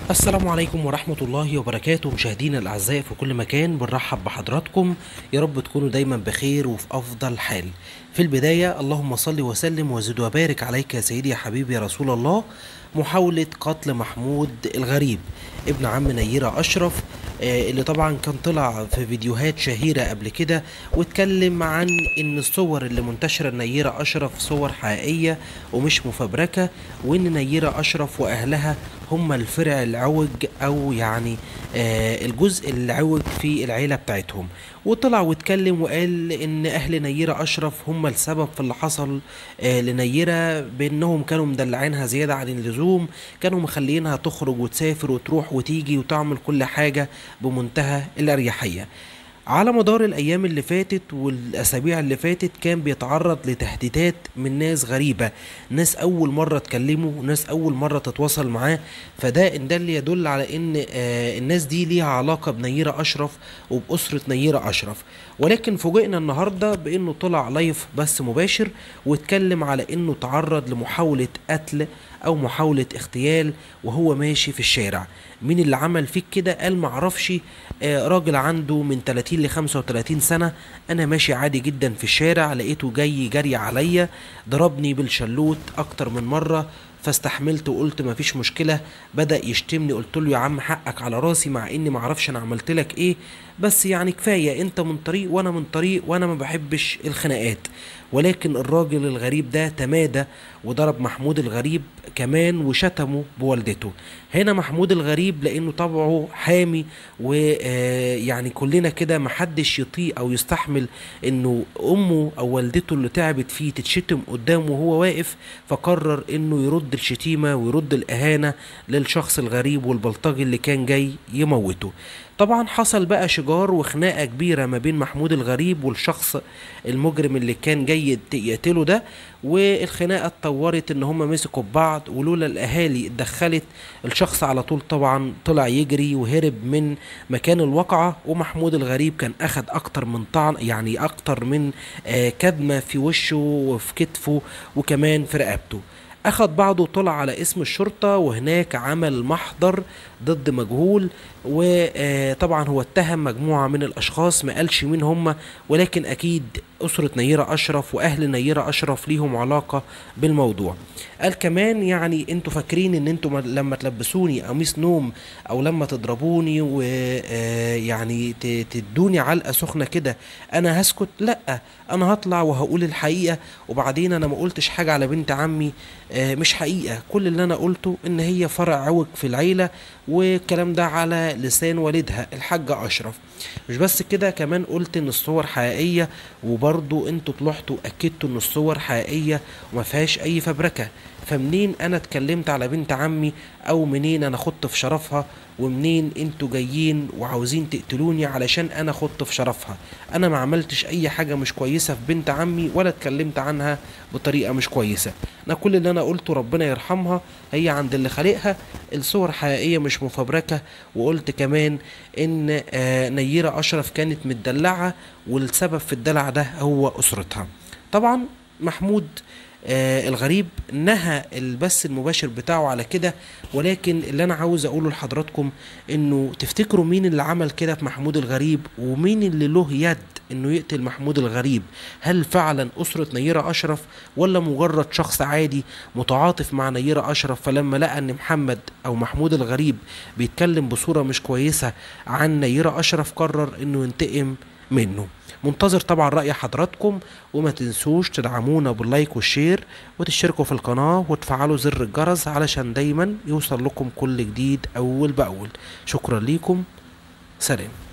السلام عليكم ورحمة الله وبركاته مشاهدينا الأعزاء في كل مكان بنرحب بحضراتكم يا رب تكونوا دايما بخير وفي أفضل حال في البداية اللهم صل وسلم وزد وبارك عليك يا سيدي يا حبيبي يا رسول الله محاولة قتل محمود الغريب ابن عم نيرة أشرف آه، اللي طبعا كان طلع في فيديوهات شهيرة قبل كده واتكلم عن ان الصور اللي منتشرة لنيرة اشرف صور حقيقية ومش مفبركة وان نيرة اشرف واهلها هم الفرع العوج او يعني آه الجزء العوج في العيلة بتاعتهم وطلع واتكلم وقال ان اهل نيرة اشرف هم السبب في اللي حصل آه لنيرة بانهم كانوا مدلعينها زيادة عن اللزوم كانوا مخلينها تخرج وتسافر وتروح وتيجي وتعمل كل حاجة بمنتهى الاريحية على مدار الايام اللي فاتت والاسابيع اللي فاتت كان بيتعرض لتهديدات من ناس غريبه ناس اول مره تكلمه ناس اول مره تتواصل معاه فده ان ده اللي يدل على ان آه الناس دي ليها علاقه بنيره اشرف وباسره نيره اشرف ولكن فوجئنا النهارده بانه طلع لايف بث مباشر واتكلم على انه تعرض لمحاوله قتل او محاوله اغتيال وهو ماشي في الشارع مين اللي عمل فيك كده قال معرفش آه راجل عنده من 30 ل 35 سنه انا ماشي عادي جدا في الشارع لقيته جاي جري عليا ضربني بالشلوت اكتر من مره فاستحملت وقلت مفيش مشكلة بدأ يشتمني قلت له يا عم حقك على راسي مع اني معرفش انا عملت لك ايه بس يعني كفاية انت من طريق وانا من طريق وانا ما بحبش الخناقات ولكن الراجل الغريب ده تمادى وضرب محمود الغريب كمان وشتمه بوالدته هنا محمود الغريب لانه طبعه حامي ويعني كلنا كده محدش يطيق او يستحمل انه امه او والدته اللي تعبت فيه تتشتم قدامه وهو واقف فقرر انه يرد الشتيمه ويرد الاهانه للشخص الغريب والبلطجي اللي كان جاي يموته طبعا حصل بقى شجار وخناقه كبيره ما بين محمود الغريب والشخص المجرم اللي كان جاي يقتله ده والخناقه اتطورت ان هم مسكوا ببعض ولولا الاهالي اتدخلت الشخص على طول طبعا طلع يجري وهرب من مكان الواقعه ومحمود الغريب كان اخد اكتر من طعن يعني اكتر من آه كدمه في وشه وفي كتفه وكمان في رقبته أخد بعضه وطلع على اسم الشرطة وهناك عمل محضر ضد مجهول وطبعا هو اتهم مجموعة من الأشخاص ما قالش مين هم ولكن أكيد أسرة نيرة أشرف وأهل نيرة أشرف ليهم علاقة بالموضوع قال كمان يعني انتوا فاكرين ان انتوا لما تلبسوني قميص نوم او لما تضربوني ويعني تدوني علقة سخنة كده انا هسكت لا انا هطلع وهقول الحقيقة وبعدين انا ما قلتش حاجة على بنت عمي مش حقيقة كل اللي انا قلته ان هي فرع عوج في العيلة والكلام ده على لسان والدها الحاجة أشرف مش بس كده كمان قلت إن الصور حقيقية وبرضو انتوا طلعتوا أكدتوا إن الصور حقيقية وما فيهاش أي فبركة فمنين أنا اتكلمت على بنت عمي أو منين أنا خدت في شرفها ومنين انتوا جايين وعاوزين تقتلوني علشان انا خدت في شرفها انا ما عملتش اي حاجة مش كويسة في بنت عمي ولا اتكلمت عنها بطريقة مش كويسة انا كل اللي انا قلته ربنا يرحمها هي عند اللي خالقها الصور حقيقية مش مفبركة وقلت كمان ان آه نيرة اشرف كانت متدلعة والسبب في الدلع ده هو اسرتها طبعا محمود آه الغريب نهى البث المباشر بتاعه على كده ولكن اللي انا عاوز اقوله لحضراتكم انه تفتكروا مين اللي عمل كده في محمود الغريب ومين اللي له يد انه يقتل محمود الغريب هل فعلا اسرة نيرة اشرف ولا مجرد شخص عادي متعاطف مع نيرة اشرف فلما لقى ان محمد او محمود الغريب بيتكلم بصورة مش كويسة عن نيرة اشرف قرر انه ينتقم منه منتظر طبعا رأي حضراتكم وما تنسوش تدعمونا باللايك والشير وتشتركوا في القناة وتفعلوا زر الجرس علشان دايما يوصل لكم كل جديد أول بأول شكرا ليكم سلام